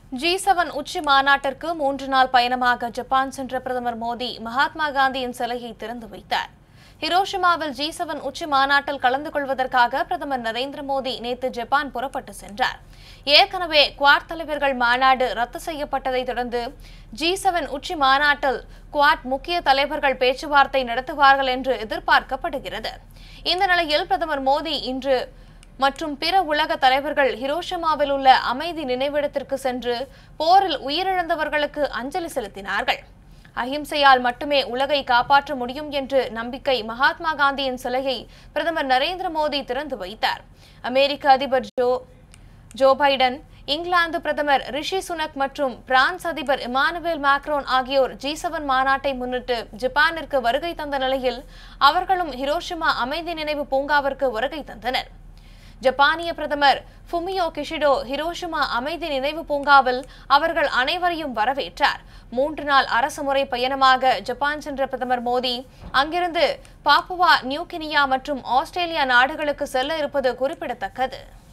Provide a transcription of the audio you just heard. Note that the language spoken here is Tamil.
ஜி செவன் உச்சி மாநாட்டிற்கு மூன்று நாள் பயணமாக ஜப்பான் சென்ற பிரதமர் மோடி மகாத்மா காந்தியின் சிலையை திறந்து வைத்தார் ஹிரோஷிமாவில் ஜி செவன் உச்சி மாநாட்டில் கலந்து கொள்வதற்காக பிரதமர் நரேந்திர மோடி நேற்று ஜப்பான் புறப்பட்டு சென்றார் ஏற்கனவே குவாட் தலைவர்கள் மாநாடு ரத்து செய்யப்பட்டதை தொடர்ந்து ஜி செவன் உச்சி மாநாட்டில் குவாட் முக்கிய தலைவர்கள் பேச்சுவார்த்தை நடத்துவார்கள் என்று எதிர்பார்க்கப்படுகிறது இந்த நிலையில் பிரதமர் மோடி இன்று மற்றும் பிற உலக தலைவர்கள் ஹிரோஷிமாவில் உள்ள அமைதி நினைவிடத்திற்கு சென்று போரில் உயிரிழந்தவர்களுக்கு அஞ்சலி செலுத்தினார்கள் அஹிம்சையால் மட்டுமே உலகை காப்பாற்ற முடியும் என்று நம்பிக்கை மகாத்மா காந்தியின் சிலையை பிரதமர் நரேந்திர மோடி திறந்து வைத்தார் அமெரிக்க அதிபர் ஜோ ஜோ பைடன் இங்கிலாந்து பிரதமர் ரிஷி சுனக் மற்றும் பிரான்ஸ் அதிபர் இமானுவேல் மேக்ரோன் ஆகியோர் ஜி செவன் மாநாட்டை முன்னிட்டு ஜப்பானிற்கு வருகை தந்த நிலையில் அவர்களும் ஹிரோஷிமா அமைதி நினைவு பூங்காவிற்கு வருகை தந்தனர் ஜப்பானிய பிரதமர் ஃபுமியோ கிஷிடோ ஹிரோஷிமா அமைதி நினைவு பூங்காவில் அவர்கள் அனைவரையும் வரவேற்றார் மூன்று நாள் அரசுமுறை பயணமாக ஜப்பான் சென்ற பிரதமர் மோடி அங்கிருந்து பாப்புவா நியூகினியா மற்றும் ஆஸ்திரேலியா நாடுகளுக்கு செல்ல இருப்பது குறிப்பிடத்தக்கது